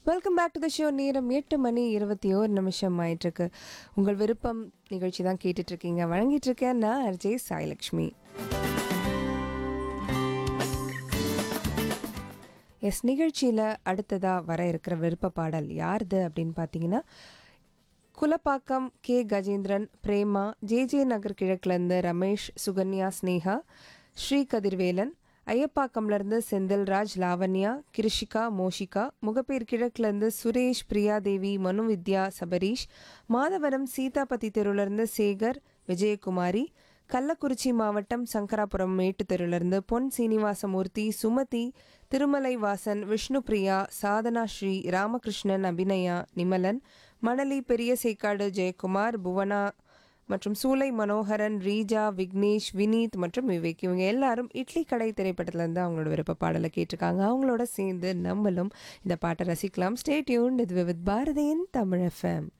welcome back to the show நேரம் எட்டு மணி இருபத்தி ஓரு நிமிஷம் ஆயிட்டிருக்கு உங்கள் விருப்பம் நிகழ்ச்சி தான் கேட்டுட்டு இருக்கீங்க வழங்கிட்டு இருக்கேன் நான் அர்ஜே சாய்லக்ஷ்மி எஸ் நிகழ்ச்சியில் அடுத்ததாக வர இருக்கிற விருப்ப பாடல் யாருது அப்படின்னு பார்த்தீங்கன்னா Kulappakkam K Gajendran Prema J J Nagar கிழக்குலேருந்து ரமேஷ் சுகன்யா ஸ்னேகா ஸ்ரீ கதிர்வேலன் ஐயப்பாக்கம்லேருந்து செந்தில்ராஜ் லாவண்யா கிருஷிகா மோஷிகா முகப்பேர் கிழக்குலேருந்து சுரேஷ் பிரியாதேவி மனு வித்யா சபரீஷ் மாதவரம் சீதாபதி தெருவிலேருந்து சேகர் விஜயகுமாரி கள்ளக்குறிச்சி மாவட்டம் சங்கராபுரம் மேட்டுத்தெருவிலிருந்து பொன் சீனிவாசமூர்த்தி சுமதி திருமலை வாசன் விஷ்ணுபிரியா சாதனா ஸ்ரீ ராமகிருஷ்ணன் அபிநயா நிமலன் மணலி பெரிய சேக்காடு ஜெயக்குமார் புவனா மற்றும் சூலை மனோகரன் ரீஜா விக்னேஷ் வினீத் மற்றும் விவேக் இவங்க எல்லாரும் இட்லி கடை திரைப்படத்துலேருந்து அவங்களோட விருப்ப பாடலை கேட்டிருக்காங்க அவங்களோட சேர்ந்து நம்மளும் இந்த பாட்டை ரசிக்கலாம் ஸ்டே டியூன் இது வித் பாரதியின் தமிழ் எஃப்எம்